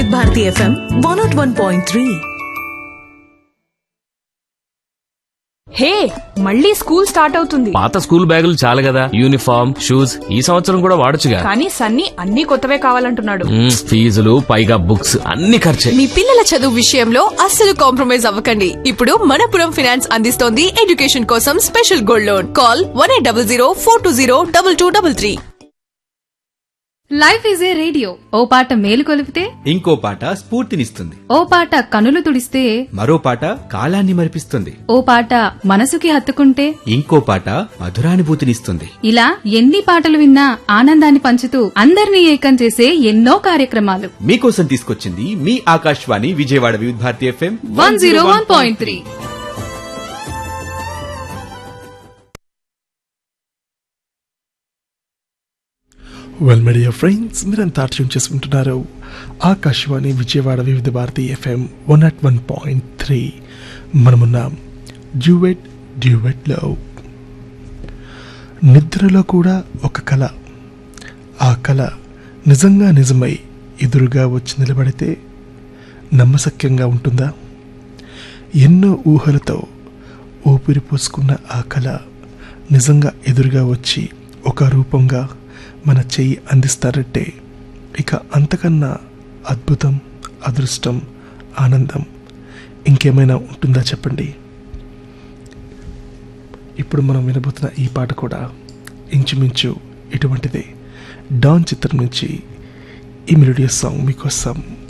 వివిధ Bharati FM one not one point three hey మళ్ళీ school start అవుతుంది పాత స్కూల్ బ్యాగులు చాలు కదా యూనిఫామ్ షూస్ ఈ సంవత్సరం కూడా వాడొచ్చుగా కానీ సన్నీ అన్ని కొత్తవే కావాలంటున్నాడు మ్మ్, ఫీజులు పైగా బుక్స్ అన్ని ఖర్చే మీ పిల్లల చదువు విషయంలో అస్సలు కాంప్రమైజ్ అవ్వకండి ఇప్పుడు మనపురం ఫైనాన్స్ అందిస్తోంది ఎడ్యుకేషన్ కోసం special gold loan call one eight double zero four two zero double two double three life is a radio ఓ పాట మేలు కొలిపితే ఇంకో పాట స్ఫూర్తినిస్తుంది ఓ పాట కనులు తుడిస్తే మరో పాట కాలాన్ని మరిపిస్తుంది ఓ పాట మనసుకి హత్తుకుంటే ఇంకో పాట మధురానుభూతినిస్తుంది ఇలా ఎన్ని పాటలు విన్నా ఆనందాన్ని పంచుతూ అందరినీ ఏకం చేసే ఎన్నో కార్యక్రమాలు మీకోసం తీసుకొచ్చింది మీ Akashvani Vijayawada Vividh Bharati FM one zero one point three well media friends మీరంతా ట్యూన్ చేసుకుంటున్నారు Akashvani Vijayawada Vividh Bharati FM one not one point three మనమున్నాం డ్యూవెట్ డ్యూవెట్లో నిద్రలో కూడా ఒక కళ ఆ కళ నిజంగా నిజమై ఎదురుగా వచ్చి నిలబడితే నమ్మశక్యంగా ఉంటుందా ఎన్నో ఊహలతో ఊపిరి పోసుకున్న ఆ కళ నిజంగా ఎదురుగా వచ్చి ఒక రూపంగా మన చెయ్యి అందిస్తారంటే ఇక అంతకన్నా అద్భుతం అదృష్టం ఆనందం ఇంకేమైనా ఉంటుందా చెప్పండి ఇప్పుడు మనం వినబోతున్న ఈ పాట కూడా ఇంచుమించు ఇటువంటిదే డాన్ చిత్రం నుంచి ఈ మెలోడియస్ సాంగ్ మీకోసం